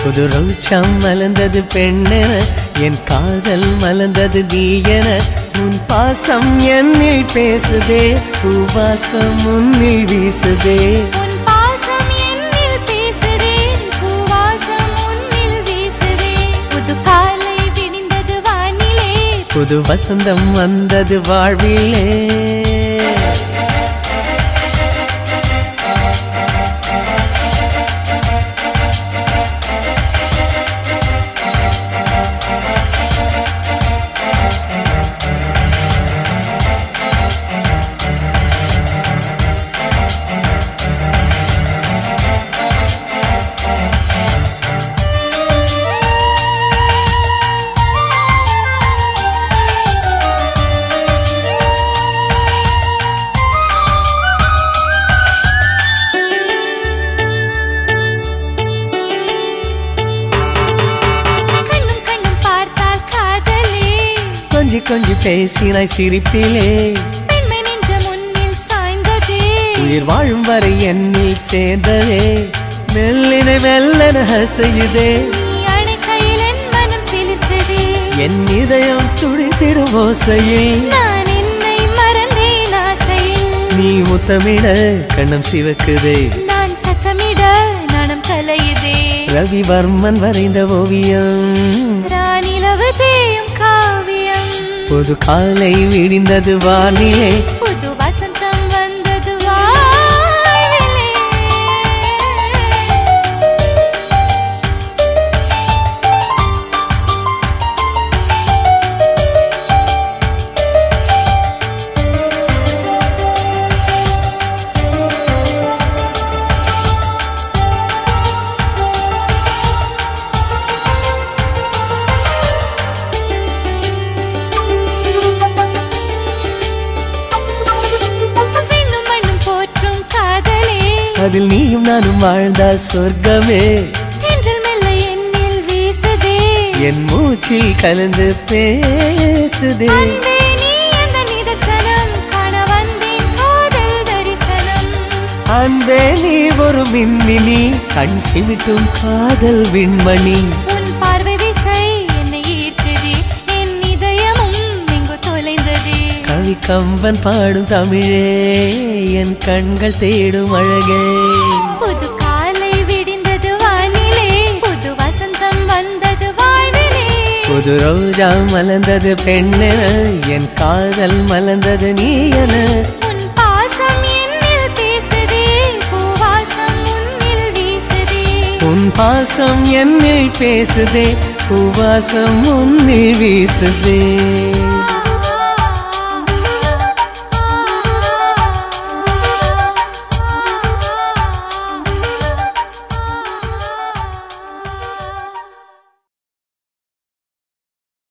புது ரோச்சம் மலர்ந்தது பெண்ணென என் காதல் மலர்ந்தது நீ என உன் பாசம் என்னில் பேசுதே பூவாசம் உன்னில் வீசுதே உன் பாசம் என்னில் பேசுதே பூவாசம் உன்னில் வீசுதே புது காலை விடிந்தது வானிலே புது வசந்தம் வந்தது வாழ்விலே கண்ணும் கண்ணும் பார்த்தால் காதலே கொஞ்சி கொஞ்சி பேசினாய் சிரிப்பிலே பெண்மை நெஞ்ச முன்னில் சாய்ந்ததே உயிர் வாழும் வரை என்னில் சேர்ந்ததே மெல்லினை மெல்லன செய்யுதே நீ அணைக்கையில் என் மனம் சிலிர்த்ததே என் இதயம் துடித்திடும் ஓசையில் நான் என்னை மறந்தேன் ஆசையில் நீ முத்தமிட கண்ணம் சிவக்குதே நான் சத்தமிட நாணம் கலையுதே ரவிவர்மன் வரைந்த ஓவியம் ராணிலவு தேயும் காவியம் புது காலை விடிந்தது வானிலே புது வசந்தம் வந்தது வாழ்விலே விண்ணும் மண்ணும் போற்றும் காதலே அதில் நீயும் நானும் வாழ்ந்தால் சொர்க்கமே தென்றல் மெல்ல என்னில் வீசுதே என் மூச்சில் கலந்து பேசுதே அன்பே நீ அந்த நிதர்சனம் காண வந்தேன் காதல் தரிசனம் அன்பே நீ ஒரு மின்மினி கண் சிமிட்டும் காதல் விண்மணி உன் பார்வை விசை என்னை ஈர்க்குதே என் இதயமும் எங்கோ தொலைந்ததே கவி கம்பன் பாடும் தமிழே என் கண்கள் தேடும் அழகே புது காலை விடிந்தது வானிலே புது வசந்தம் வந்தது வாழ்விலே புது ரோஜா மலர்ந்தது பெண்ணென என் காதல் மலர்ந்தது நீ என உன் பாசம் என்னில் பேசுதே பூவாசம் உன்னில் வீசுதே உன் பாசம் என்னில் பேசுதே பூவாசம் உன்னில் வீசுதே